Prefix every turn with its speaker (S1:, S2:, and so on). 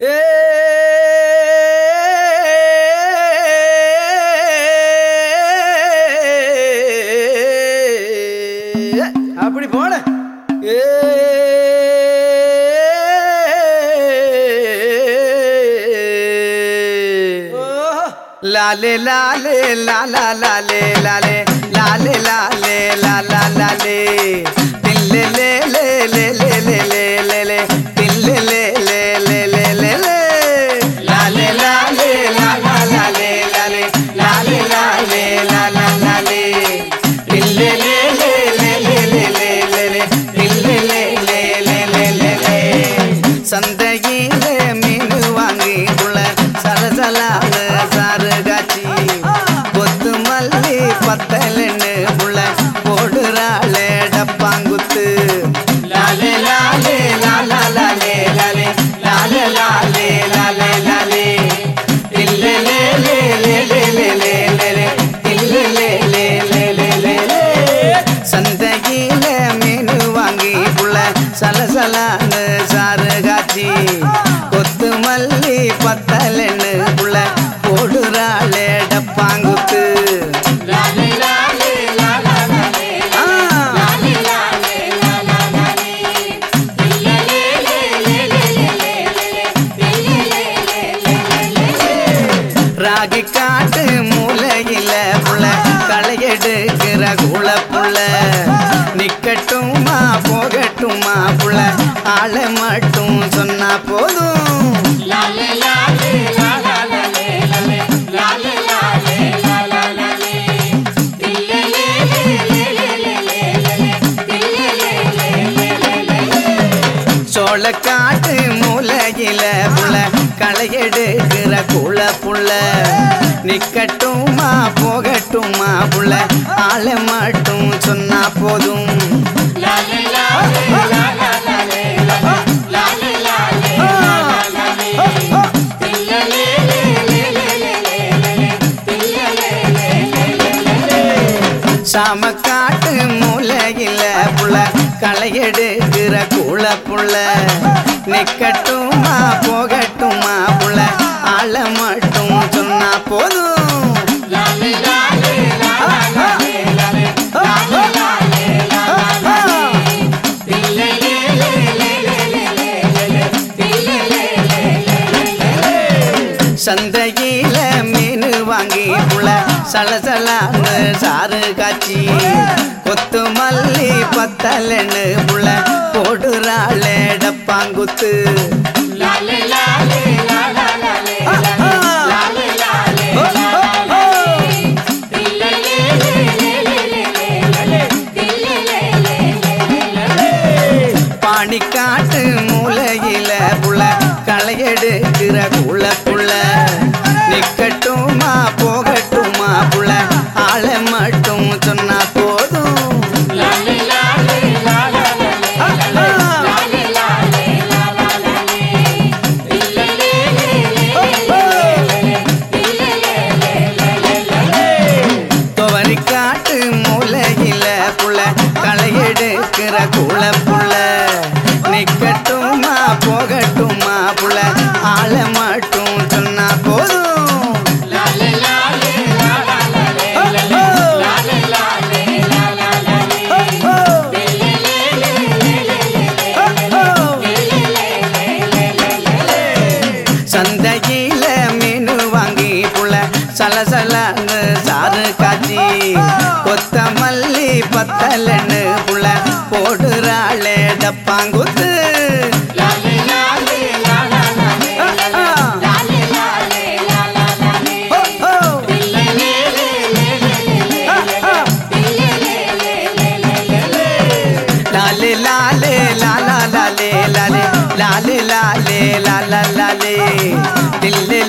S1: ஏ அப்படி போல ஏ லாலே லாலே லாலா லாலே லாலே லாலே லாலே லாலா லாலே தில்லே லே லே லே லே லே லே லே லே தில்லே லே லே லே லே லே லே லாலே லாலே லாலா லாலே லாலே லாலே லாலே லாலா லாலே தில்லே லே லே லே லே லே லே லே லே தில்லே லே லே லே லே லே லே சந்தையிலே மீன் வாங்கி புள்ள சலசலான்னு சாறு காட்சி கொத்து மல்லி பத்தலன்னு புள்ள போடுறாளே டப்பாங்குத்து லாலே லாலே லாலா லாலே லாலே லாலே லாலே லாலே லாலே இல்லே லே லே லே லே லே லே லே லே இல்லே லே லே லே லே லே லே சந்தையில மீன் வாங்கி புள்ள சலசலான்னு சாறு காட்சி கொத்து மல்லி பத்தலன்னு புள்ள போடுறாளே டப்பாங்குத்து ஆ. ராகி காட்டு மூலையில புள்ள களையெடுக்கிற குள புள்ள நிக்கட்டுமா போகட்டுமா புள்ள ஆளை மட்டும் சொன்னா போதும் சோளக்காட்டு மூலையில புள்ள களையெடுக்கிற குள புள்ள நிக்கட்டுமா போகட்டுமா புள்ள ஆளை மட்டும் சொன்னா போதும் சாமக்காட்டு மூலையில புள்ள களையெடுக்கிற குள புள்ள நிக்கட்டுமா போகட்டுமா புள்ள ஆளை மட்டும் சொன்னா போதும் சந்தையில மீன் வாங்கி புள்ள சலசலான்னு சாறு காய்ச்சி கொத்து மல்லி பத்தலன்னு புள்ள போடுறாளே டப்பாங்குத்து ஓ, ஓ, ஓ. பாணிக்காட்டு மூலையில புள்ள களையெடுக்கிற குள புள்ள நிக்கட்டுமா போகட்டுமா புள்ள ஆளை மட்டும் சொன்னா போதும் ஆ, ஆ. ஓ, ஓ. துவரிக்காட்டு மூலையில புள்ள களையெடுக்கிற குள புள்ள நிக்கட்டுமா போகட்டுமா புள்ள ஆளை மட்டும் சொன்னா போதும் ஓ, ஓ. ஓ, ஓ. ஓ, ஓ. சந்தையில மீன் வாங்கி புள்ள சலசலன்னு சாறு காய்ச்சி கொத்த மல்லி பத்தலன்னு புள்ள போடுறாளே டப்பாங்குத்து ஆ, ஆ. ஓ, ஓ. ஆ, ஆ. லாலே லாலே லாலா லாலே லாலே லாலே லாலே லாலா லாலே தில்லே